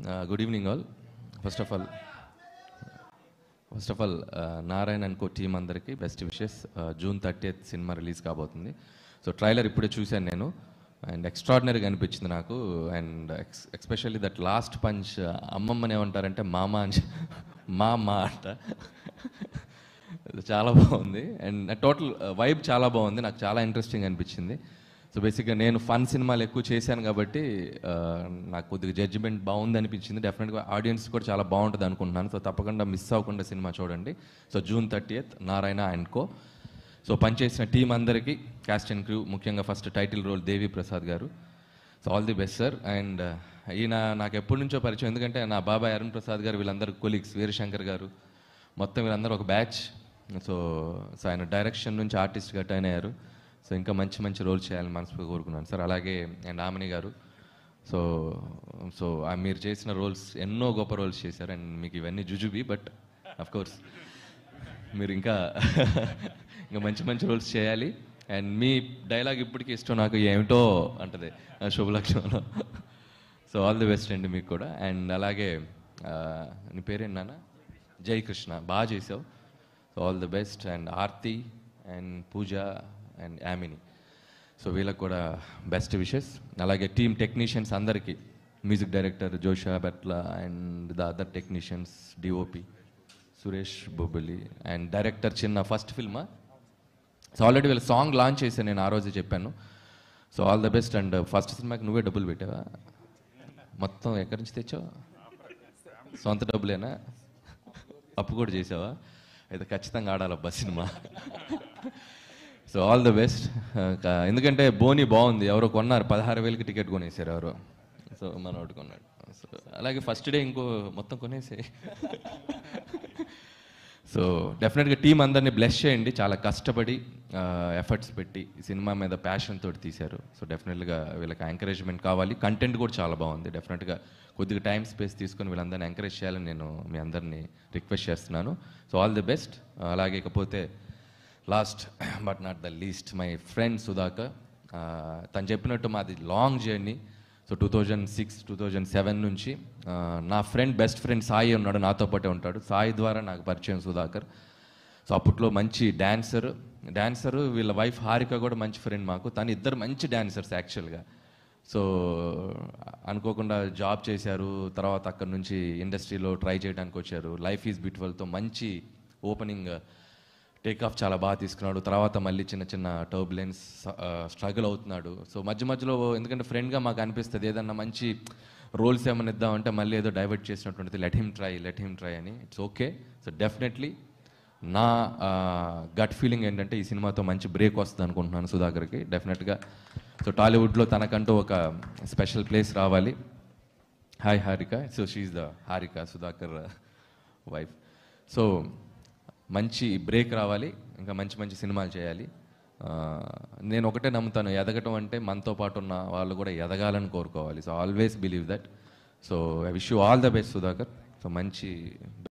good evening all first of all first of all Narayana and co team అందరికీ best wishes June thirty cinema release కాబోతుంది so trailer ఇప్పుడే చూశాను నేను and ఎక్స్ట్రాడినరీగా అనిపించింది నాకు and ex especially that last punch అమ్మమ్మని ఏమంటారంటే మామ అని చె- మా మా అంట చాలా బాగుంది అండ్ టోటల్ వైబ్ చాలా బాగుంది నాకు చాలా ఇంట్రెస్టింగ్ అనిపించింది సో బేసిక్గా నేను ఫన్ సినిమాలు ఎక్కువ చేశాను కాబట్టి ఆ, నాకు కొద్దిగా జడ్జిమెంట్ బాగుంది అనిపించింది డెఫినెట్గా ఆడియన్స్ కూడా చాలా బాగుంటుంది అనుకుంటున్నాను సో తప్పకుండా మిస్ అవ్వకుండా సినిమా చూడండి so June thirty Narayana and co so పనిచేసిన టీం అందరికీ క్యాస్ట్ అండ్ క్రూ ముఖ్యంగా first title role Devi Prasad garu so all the best sir and ఈయన నాకు ఎప్పటి నుంచో పరిచయం ఎందుకంటే నా బాబాయ్ అరుణ్ ప్రసాద్ గారు వీళ్ళందరూ కొలీగ్స్ వీరశంకర్ గారు మొత్తం వీళ్ళందరూ ఒక బ్యాచ్ సో సో ఆయన డైరెక్షన్ నుంచి ఆర్టిస్ట్గా టర్న్ అయ్యారు సో ఇంకా మంచి మంచి రోల్ చేయాలని మనస్ఫూర్తిగా కోరుకున్నాను సార్ అలాగే అండ్ ఆమెని గారు సో సో ఆ మీరు చేసిన రోల్స్ ఎన్నో గొప్ప రోల్స్ చేశారు అండ్ మీకు ఇవన్నీ జుజుబి బట్ అఫ్ కోర్స్ మీరు ఇంకా ఇంకా మంచి మంచి రోల్స్ చేయాలి అండ్ మీ డైలాగ్ ఇప్పటికీ ఇష్టం నాకు ఏమిటో అంటది ఆ శుభలక్షణంలో సో ఆల్ ది బెస్ట్ అండి మీకు కూడా అండ్ అలాగే ఆ, నీ పేరేంటి నాన్న జై కృష్ణ బాగా చేసావు so all the best and Aarti and Pooja and Yamini so వీళ్ళకి కూడా బెస్ట్ విషెస్ అలాగే టీమ్ టెక్నీషియన్స్ అందరికీ music director Josha Betla and the other technicians DOP Suresh Bobbili and director Chinna first ఫిల్మా సో ఆల్రెడీ వీళ్ళ సాంగ్ లాంచ్ చేశాను నేను ఆ రోజే చెప్పాను so all the best and first సినిమాకి నువ్వే డబ్బులు పెట్టావా మొత్తం ఎక్కడి నుంచి తెచ్చావు సొంత డబ్బులేనా అప్పు కూడా చేసావా అయితే ఖచ్చితంగా ఆడాలబ్బా cinema so all the best ఎందుకంటే బోని బాగుంది ఎవరో కొన్నారు పదహారు వేలకి టికెట్ కొనేసారు ఎవరో సో మనోడు కొన్నాడు సో అలాగే ఫస్ట్ డే ఇంకో మొత్తం కొనేసాయి సో డెఫినెట్గా టీం అందరినీ బ్లెస్ చేయండి చాలా కష్టపడి ఎఫర్ట్స్ పెట్టి ఈ సినిమా మీద ప్యాషన్ తోటి తీశారు సో డెఫినెట్గా వీళ్ళకి ఎంకరేజ్మెంట్ కావాలి కంటెంట్ కూడా చాలా బాగుంది డెఫినెట్గా కొద్దిగా టైం స్పేస్ తీసుకొని వీళ్ళందరినీ ఎంకరేజ్ చేయాలని నేను మీ అందరినీ రిక్వెస్ట్ చేస్తున్నాను సో ఆల్ ది బెస్ట్ అలాగే ఇకపోతే last but not the least my friend Sudhakar ఆ, తను చెప్పినట్టు మాది long journey so two thousand six two thousand seven నుంచి ఆ, నా ఫ్రెండ్ బెస్ట్ ఫ్రెండ్ సాయి ఉన్నాడు నాతో పాటే ఉంటాడు సాయి ద్వారా నాకు పరిచయం సుధాకర్ సో అప్పట్లో మంచి డాన్సర్ డాన్సర్ వీళ్ళ వైఫ్ హారిక కూడా మంచి ఫ్రెండ్ మాకు తను ఇద్దరు మంచి డాన్సర్స్ యాక్చువల్గా సో అనుకోకుండా జాబ్ చేశారు తర్వాత అక్కడ నుంచి ఇండస్ట్రీలో ట్రై చేయడానికి వచ్చారు లైఫ్ ఈజ్ బ్యూటిఫుల్తో మంచి ఓపెనింగ్ టేక్ ఆఫ్ చాలా బాగా తీసుకున్నాడు తర్వాత మళ్ళీ చిన్న చిన్న టర్బులెన్స్ స్ట్రగుల్ అవుతున్నాడు సో మధ్య మధ్యలో ఎందుకంటే ఫ్రెండ్గా మాకు అనిపిస్తుంది ఏదన్నా మంచి రోల్స్ ఏమైనా ఇద్దామంటే మళ్ళీ ఏదో డైవర్ట్ చేసినటువంటిది let him try let him try అని ఇట్స్ ఓకే సో డెఫినెట్లీ నా గట్ ఫీలింగ్ ఏంటంటే ఈ సినిమాతో మంచి బ్రేక్ వస్తుంది అనుకుంటున్నాను సుధాకర్కి డెఫినెట్గా సో టాలీవుడ్లో తనకంటూ ఒక స్పెషల్ ప్లేస్ రావాలి hi Harika so she's the Harika Sudhakar wife so మంచి బ్రేక్ రావాలి ఇంకా మంచి మంచి సినిమాలు చేయాలి ఆ, నేను ఒకటే నమ్ముతాను ఎదగటం అంటే మనతో పాటు ఉన్న వాళ్ళు కూడా ఎదగాలని కోరుకోవాలి so always believe that so I wish you all the best Sudhakar so మంచి